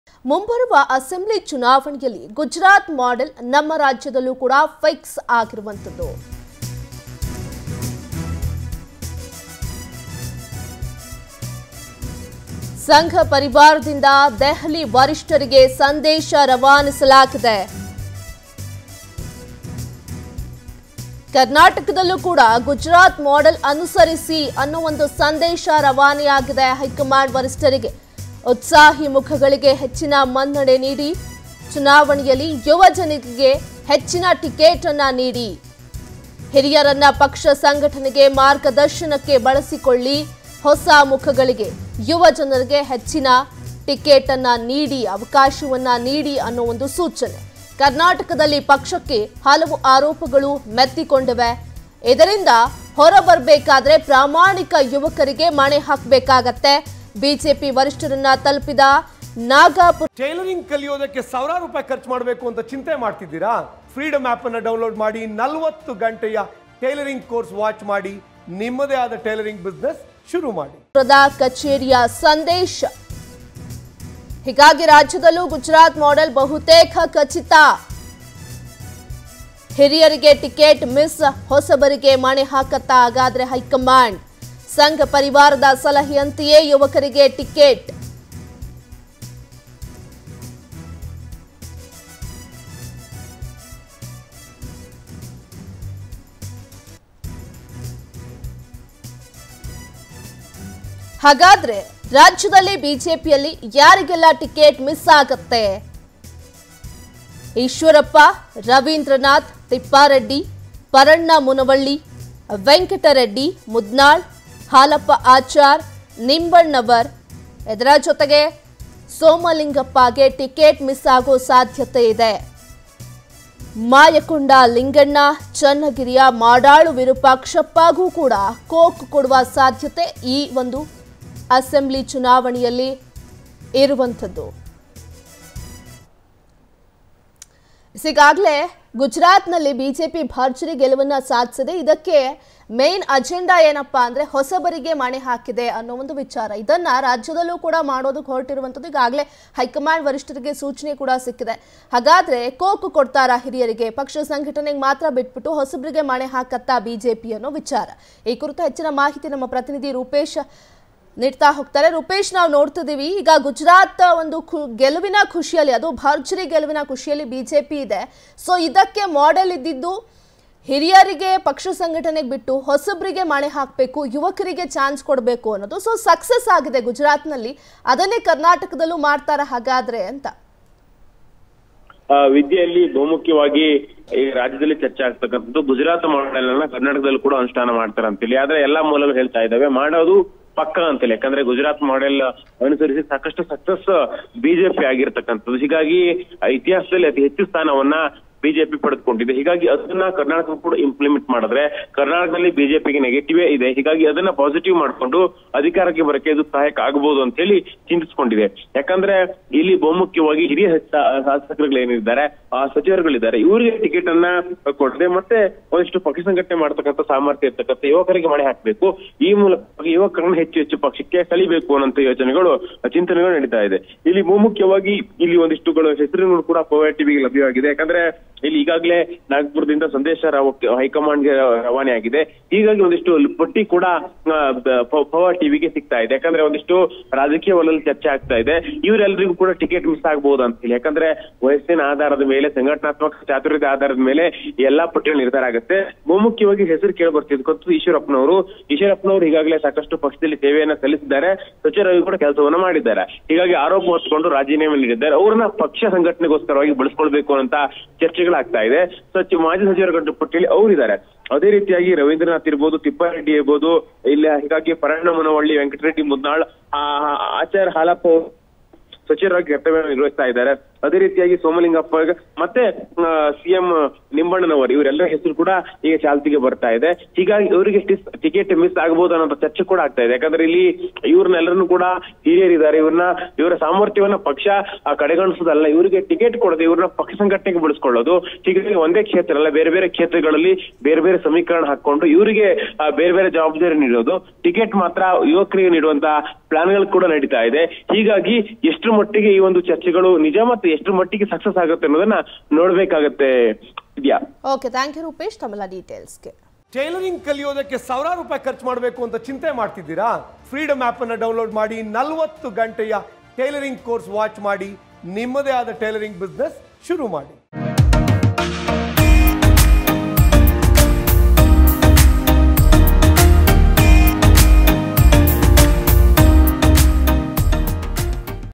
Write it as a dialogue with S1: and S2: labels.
S1: ಮುಂಬರುವ ಅಸೆಂಬ್ಲಿ ಚುನಾವಣೆಯಲ್ಲಿ ಗುಜರಾತ್ ಮಾಡೆಲ್ ನಮ್ಮ ರಾಜ್ಯದಲ್ಲೂ ಕೂಡ ಫಿಕ್ಸ್ ಆಗಿರುವಂಥದ್ದು ಸಂಘ ಪರಿವಾರದಿಂದ ದೆಹಲಿ ವರಿಷ್ಠರಿಗೆ ಸಂದೇಶ ರವಾನಿಸಲಾಗಿದೆ ಕರ್ನಾಟಕದಲ್ಲೂ ಕೂಡ ಗುಜರಾತ್ ಮಾಡೆಲ್ ಅನುಸರಿಸಿ ಅನ್ನೋ ಒಂದು ಸಂದೇಶ ರವಾನೆಯಾಗಿದೆ ಹೈಕಮಾಂಡ್ ವರಿಷ್ಠರಿಗೆ ಉತ್ಸಾಹಿ ಮುಖಗಳಿಗೆ ಹೆಚ್ಚಿನ ಮನ್ನಣೆ ನೀಡಿ ಚುನಾವಣೆಯಲ್ಲಿ ಯುವ ಜನರಿಗೆ ಹೆಚ್ಚಿನ ಟಿಕೆಟ್ ಅನ್ನ ನೀಡಿ ಹಿರಿಯರನ್ನ ಪಕ್ಷ ಸಂಘಟನೆಗೆ ಮಾರ್ಗದರ್ಶನಕ್ಕೆ ಬಳಸಿಕೊಳ್ಳಿ ಹೊಸ ಮುಖಗಳಿಗೆ ಯುವ ಜನರಿಗೆ ಹೆಚ್ಚಿನ ಟಿಕೆಟ್ ಅನ್ನ ನೀಡಿ ಅವಕಾಶವನ್ನ ನೀಡಿ ಅನ್ನೋ ಒಂದು ಸೂಚನೆ ಕರ್ನಾಟಕದಲ್ಲಿ ಪಕ್ಷಕ್ಕೆ ಹಲವು ಆರೋಪಗಳು ಮೆತ್ತಿಕೊಂಡಿವೆ ಇದರಿಂದ ಹೊರಬರಬೇಕಾದ್ರೆ ಪ್ರಾಮಾಣಿಕ ಯುವಕರಿಗೆ ಮಣೆ ಹಾಕಬೇಕಾಗತ್ತೆ ಬಿಜೆಪಿ ವರಿಷ್ಠರನ್ನ ತಲುಪಿದ ನಾಗಾಪುರ
S2: ಟೈಲರಿಂಗ್ ಕಲಿಯೋದಕ್ಕೆ ಸಾವಿರಾರು ರೂಪಾಯಿ ಖರ್ಚು ಮಾಡಬೇಕು ಅಂತ ಚಿಂತೆ ಮಾಡ್ತಿದ್ದೀರಾ ಫ್ರೀಡಮ್ ಆಪ್ ಅನ್ನ ಡೌನ್ಲೋಡ್ ಮಾಡಿ ನಲವತ್ತು ಗಂಟೆಯ ಟೈಲರಿಂಗ್ ಕೋರ್ಸ್ ವಾಚ್ ಮಾಡಿ ನಿಮ್ಮದೇ ಆದ ಟೈಲರಿಂಗ್ ಬಿಸ್ನೆಸ್ ಶುರು ಮಾಡಿ
S1: ಪುರದ ಕಚೇರಿಯ ಸಂದೇಶ ಹೀಗಾಗಿ ರಾಜ್ಯದಲ್ಲೂ ಗುಜರಾತ್ ಮಾಡೆಲ್ ಬಹುತೇಕ ಖಚಿತ ಹಿರಿಯರಿಗೆ ಟಿಕೆಟ್ ಮಿಸ್ ಹೊಸಬರಿಗೆ ಮಣೆ ಹಾಕತ್ತಾ ಹಾಗಾದ್ರೆ ಹೈಕಮಾಂಡ್ ಸಂಘ ಪರಿವಾರದ ಸಲಹೆಯಂತೆಯೇ ಯುವಕರಿಗೆ ಟಿಕೆಟ್ ಹಾಗಾದ್ರೆ ರಾಜ್ಯದಲ್ಲಿ ಬಿಜೆಪಿಯಲ್ಲಿ ಯಾರಿಗೆಲ್ಲ ಟಿಕೆಟ್ ಮಿಸ್ ಆಗತ್ತೆ ಈಶ್ವರಪ್ಪ ರವೀಂದ್ರನಾಥ್ ತಿಪ್ಪಾರೆಡ್ಡಿ ಪರಣ್ಣ ಮುನವಳ್ಳಿ ವೆಂಕಟರೆಡ್ಡಿ ಮುದ್ನಾಳ್ ಹಾಲಪ್ಪ ಆಚಾರ್ ನಿಂಬಣ್ಣವರ್ ಇದರ ಜೊತೆಗೆ ಸೋಮಲಿಂಗಪ್ಪಗೆ ಟಿಕೆಟ್ ಮಿಸ್ ಆಗೋ ಸಾಧ್ಯತೆ ಇದೆ ಮಾಯಕೊಂಡ ಲಿಂಗಣ್ಣ ಚನ್ನಗಿರಿಯ ಮಾಡಾಳು ವಿರೂಪಾಕ್ಷಪ್ಪಗೂ ಕೂಡ ಕೋಕ್ ಕೊಡುವ ಸಾಧ್ಯತೆ ಈ ಒಂದು ಅಸೆಂಬ್ಲಿ ಚುನಾವಣೆಯಲ್ಲಿ ಇರುವಂಥದ್ದು ಈಗಾಗಲೇ ಗುಜರಾತ್ನಲ್ಲಿ ಬಿಜೆಪಿ ಭರ್ಜರಿ ಗೆಲುವನ್ನ ಸಾಧಿಸಿದೆ ಇದಕ್ಕೆ ಮೇನ್ ಅಜೆಂಡಾ ಏನಪ್ಪಾ ಅಂದ್ರೆ ಹೊಸಬರಿಗೆ ಮಣೆ ಹಾಕಿದೆ ಅನ್ನೋ ಒಂದು ವಿಚಾರ ಇದನ್ನ ರಾಜ್ಯದಲ್ಲೂ ಕೂಡ ಮಾಡೋದಕ್ಕೆ ಹೊರಟಿರುವಂಥದ್ದು ಈಗಾಗಲೇ ಹೈಕಮಾಂಡ್ ವರಿಷ್ಠರಿಗೆ ಸೂಚನೆ ಕೂಡ ಸಿಕ್ಕಿದೆ ಹಾಗಾದ್ರೆ ಕೋಕು ಕೊಡ್ತಾರಾ ಹಿರಿಯರಿಗೆ ಪಕ್ಷ ಸಂಘಟನೆಗೆ ಮಾತ್ರ ಬಿಟ್ಬಿಟ್ಟು ಹೊಸಬರಿಗೆ ಮಣೆ ಹಾಕತ್ತಾ ಬಿಜೆಪಿ ಅನ್ನೋ ವಿಚಾರ ಈ ಕುರಿತು ಹೆಚ್ಚಿನ ಮಾಹಿತಿ ನಮ್ಮ ಪ್ರತಿನಿಧಿ ರೂಪೇಶ್ ನೀಡ್ತಾ ಹೋಗ್ತಾರೆ ರೂಪೇಶ್ ನಾವು ನೋಡ್ತಿದ್ದೀವಿ ಈಗ ಗುಜರಾತ್ ಒಂದು ಖು- ಗೆಲುವಿನ ಖುಷಿಯಲ್ಲಿ ಅದು ಭರ್ಜರಿ ಗೆಲುವಿನ ಖುಷಿಯಲ್ಲಿ ಬಿಜೆಪಿ ಇದೆ ಸೊ ಇದಕ್ಕೆ ಮಾಡೆಲ್ ಇದ್ದಿದ್ದು ಹಿರಿಯರಿಗೆ ಪಕ್ಷ ಸಂಘಟನೆಗೆ ಬಿಟ್ಟು ಹೊಸಬರಿಗೆ ಮಣೆ ಹಾಕಬೇಕು ಯುವಕರಿಗೆ ಚಾನ್ಸ್ ಕೊಡಬೇಕು ಅನ್ನೋದು ಸೊ ಸಕ್ಸಸ್ ಆಗಿದೆ ಗುಜರಾತ್ನಲ್ಲಿ ಅದನ್ನೇ ಕರ್ನಾಟಕದಲ್ಲೂ ಮಾಡ್ತಾರ ಹಾಗಾದ್ರೆ ಅಂತ
S3: ಆ, ವಿದ್ಯೆಯಲ್ಲಿ ಬಹುಮುಖ್ಯವಾಗಿ ಈ ರಾಜ್ಯದಲ್ಲಿ ಚರ್ಚೆ ಆಗ್ತಕ್ಕಂಥದ್ದು ಗುಜರಾತ್ ಮಾಡೆಲ್ ಅನ್ನ ಕರ್ನಾಟಕದಲ್ಲಿ ಕೂಡ ಅನುಷ್ಠಾನ ಮಾಡ್ತಾರೆ ಅಂತೇಳಿ ಆದ್ರೆ ಎಲ್ಲಾ ಮೂಲಗಳು ಹೇಳ್ತಾ ಇದ್ದಾವೆ ಮಾಡೋದು ಪಕ್ಕ ಅಂತೇಳಿ ಯಾಕಂದ್ರೆ ಗುಜರಾತ್ ಮಾಡೆಲ್ ಅನುಸರಿಸಿ ಸಾಕಷ್ಟು ಸಕ್ಸಸ್ ಬಿಜೆಪಿ ಆಗಿರ್ತಕ್ಕಂಥದ್ದು ಹೀಗಾಗಿ ಆ, ಇತಿಹಾಸದಲ್ಲಿ ಅತಿ ಹೆಚ್ಚು ಸ್ಥಾನವನ್ನ ಬಿಜೆಪಿ ಪಡೆದುಕೊಂಡಿದೆ ಹೀಗಾಗಿ ಅದನ್ನ ಕರ್ನಾಟಕ ಕೂಡ ಇಂಪ್ಲಿಮೆಂಟ್ ಮಾಡಿದ್ರೆ ಕರ್ನಾಟಕದಲ್ಲಿ ಬಿಜೆಪಿಗೆ ನೆಗೆಟಿವೇ ಇದೆ ಹೀಗಾಗಿ ಅದನ್ನ ಪಾಸಿಟಿವ್ ಮಾಡ್ಕೊಂಡು ಅಧಿಕಾರಕ್ಕೆ ಬರಕ್ಕೆ ಇದು ಸಹಾಯಕ ಆಗಬಹುದು ಅಂತ ಹೇಳಿ ಚಿಂತಿಸಿಕೊಂಡಿದೆ ಯಾಕಂದ್ರೆ ಇಲ್ಲಿ ಬಹುಮುಖ್ಯವಾಗಿ ಹಿರಿಯ ಹೆಚ್ಚ- ಶಾಸಕರುಗಳೇನಿದ್ದಾರೆ ಆ ಸಚಿವರುಗಳಿದ್ದಾರೆ ಇವರಿಗೆ ಟಿಕೆಟ್ ಅನ್ನ ಕೊಡದೆ ಮತ್ತೆ ಒಂದಿಷ್ಟು ಪಕ್ಷ ಸಂಘಟನೆ ಮಾಡ್ತಕ್ಕಂಥ ಸಾಮರ್ಥ್ಯ ಇರ್ತಕ್ಕಂಥ ಯುವಕರಿಗೆ ಮಣೆ ಹಾಕಬೇಕು ಈ ಮೂಲಕ ಯುವಕರನ್ನ ಹೆಚ್ಚು ಹೆಚ್ಚು ಪಕ್ಷಕ್ಕೆ ಸೆಳಿಬೇಕು ಅನ್ನೋಂಥ ಯೋಚನೆಗಳು ಚಿಂತನೆಗಳು ನಡೀತಾ ಇದೆ ಇಲ್ಲಿ ಬಹುಮುಖ್ಯವಾಗಿ ಇಲ್ಲಿ ಒಂದಿಷ್ಟುಗಳು ಹೆಸರುಗಳು ಕೂಡ ಪವರ್ ಟಿವಿಗೆ ಲಭ್ಯವಾಗಿದೆ ಯಾಕಂದ್ರೆ ಇಲ್ಲಿ ಈಗಾಗಲೇ ನಾಗಪುರದಿಂದ ಸಂದೇಶ ರವ- ಹೈಕಮಾಂಡ್ಗೆ ರವಾನೆ ಆಗಿದೆ ಹೀಗಾಗಿ ಒಂದಿಷ್ಟು ಪಟ್ಟಿ ಕೂಡ ಆ, ಬ- ಪ- ಪವರ್ ಟಿವಿಗೆ ಸಿಗ್ತಾ ಇದೆ ಯಾಕಂದ್ರೆ ಒಂದಿಷ್ಟು ರಾಜಕೀಯ ವಲಯದಲ್ಲಿ ಚರ್ಚೆ ಆಗ್ತಾ ಇದೆ ಇವರೆಲ್ಲರಿಗೂ ಕೂಡ ಟಿಕೆಟ್ ಮಿಸ್ ಆಗಬಹುದು ಅಂತ ಹೇಳಿ ಯಾಕಂದ್ರೆ ವಯಸ್ಸಿನ ಆಧಾರದ ಮೇಲೆ ಸಂಘಟನಾತ್ಮಕ ಚಾತುರ್ಯದ ಆಧಾರದ ಮೇಲೆ ಈ ಎಲ್ಲಾ ಪಟ್ಟಿಗಳು ನಿರ್ಧಾರ ಆಗುತ್ತೆ ಬಹುಮುಖ್ಯವಾಗಿ ಹೆಸರು ಕೇಳಿ ಬರ್ತಿದ್ದಂತ ಈಶ್ವರಪ್ಪನವರು ಈಶ್ವರಪ್ಪನವರು ಈಗಾಗಲೇ ಸಾಕಷ್ಟು ಪಕ್ಷದಲ್ಲಿ ಸೇವೆಯನ್ನ ಸಲ್ಲಿಸಿದ್ದಾರೆ ಸಚಿವರಾಗಿ ಕೂಡ ಕೆಲಸವನ್ನ ಮಾಡಿದ್ದಾರೆ ಹೀಗಾಗಿ ಆರೋಪ ಹೊತ್ಕೊಂಡು ರಾಜೀನಾಮೆ ನೀಡಿದ್ದಾರೆ ಅವ್ರನ್ನ ಪಕ್ಷ ಸಂಘಟನೆಗೋಸ್ಕರವಾಗಿ ಬಳಸ್ಕೊಳ್ಬೇಕು ಅಂತ ಚರ್ಚೆಗಳಾಗ್ತಾ ಇದೆ ಸಚಿವ ಮಾಜಿ ಸಚಿವರ ಗಂಟು ಪಟ್ಟಿಯಲ್ಲಿ ಅವರಿದ್ದಾರೆ ಅದೇ ರೀತಿಯಾಗಿ ರವೀಂದ್ರನಾಥ್ ಇರ್ಬೋದು ತಿಪ್ಪಾರೆಡ್ಡಿ ಇರ್ಬೋದು ಇಲ್ಲಿ ಹೀಗಾಗಿ ಪರಣ್ಣ ಮುನವಳ್ಳಿ ವೆಂಕಟರೆಡ್ಡಿ ಮುದ್ನಾಳ್ ಆ, ಆಚಾರ್ ಹಾಲಪ್ಪ ಅವರು ಸಚಿವರಾಗಿ ಕರ್ತವ್ಯ ನಿರ್ವಹಿಸ್ತಾ ಇದ್ದಾರೆ ಅದೇ ರೀತಿಯಾಗಿ ಸೋಮಲಿಂಗಪ್ಪ ಮತ್ತೆ ಸಿಎಂ ನಿಂಬಣ್ಣನವರು ಇವರೆಲ್ಲರ ಹೆಸರು ಕೂಡ ಈಗ ಚಾಲ್ತಿಗೆ ಬರ್ತಾ ಇದೆ ಹೀಗಾಗಿ ಇವರಿಗೆ ಟಿಕೆಟ್ ಮಿಸ್ ಆಗಬಹುದು ಅನ್ನೋ ಚರ್ಚೆ ಕೂಡ ಆಗ್ತಾ ಇದೆ ಯಾಕಂದ್ರೆ ಇಲ್ಲಿ ಇವ್ರನ್ನೆಲ್ಲರನ್ನು ಕೂಡ ಹಿರಿಯರಿದ್ದಾರೆ ಇವ್ರನ್ನ ಇವರ ಸಾಮರ್ಥ್ಯವನ್ನ ಪಕ್ಷ ಆ, ಕಡೆಗಣಿಸೋದಲ್ಲ ಇವರಿಗೆ ಟಿಕೆಟ್ ಕೊಡದೆ ಇವ್ರನ್ನ ಪಕ್ಷ ಸಂಘಟನೆಗೆ ಬಳಸ್ಕೊಳ್ಳೋದು ಹೀಗಾಗಿ ಒಂದೇ ಕ್ಷೇತ್ರ ಅಲ್ಲ ಬೇರೆ ಬೇರೆ ಕ್ಷೇತ್ರಗಳಲ್ಲಿ ಬೇರೆ ಬೇರೆ ಸಮೀಕರಣ ಹಾಕೊಂಡು ಇವರಿಗೆ ಆ, ಬೇರೆ ಬೇರೆ ಜವಾಬ್ದಾರಿ ನೀಡೋದು ಟಿಕೆಟ್ ಮಾತ್ರ ಯುವಕರಿಗೆ ನೀಡುವಂತ ಪ್ಲಾನ್ಗಳು ಕೂಡ ನಡೀತಾ ಇದೆ ಹೀಗಾಗಿ ಎಷ್ಟು ಮಟ್ಟಿಗೆ ಈ ಒಂದು ಚರ್ಚೆಗಳು ನಿಜ ಮತ್ತು ಎಷ್ಟು ಮಟ್ಟಿಗೆ ಸಕ್ಸಸ್ ಆಗುತ್ತೆ ಅನ್ನೋದನ್ನ ನೋಡ್ಬೇಕಾಗತ್ತೆ ಇದ್ಯಾ
S1: ಓಕೆ ಥ್ಯಾಂಕ್ ಯು ರೂಪೇಶ್ ತಮ್ಮೆಲ್ಲ ಡೀಟೇಲ್ಸ್ಗೆ
S2: ಟೈಲರಿಂಗ್ ಕಲಿಯೋದಕ್ಕೆ ಸಾವಿರಾರು ರೂಪಾಯಿ ಖರ್ಚು ಮಾಡಬೇಕು ಅಂತ ಚಿಂತೆ ಮಾಡ್ತಿದ್ದೀರಾ ಫ್ರೀಡಮ್ ಆಪ್ ಅನ್ನು ಡೌನ್ಲೋಡ್ ಮಾಡಿ ನಲವತ್ತು ಗಂಟೆಯ ಟೈಲರಿಂಗ್ ಕೋರ್ಸ್ ವಾಚ್ ಮಾಡಿ ನಿಮ್ಮದೇ ಆದ ಟೈಲರಿಂಗ್ ಬಿಸ್ನೆಸ್ ಶುರು ಮಾಡಿ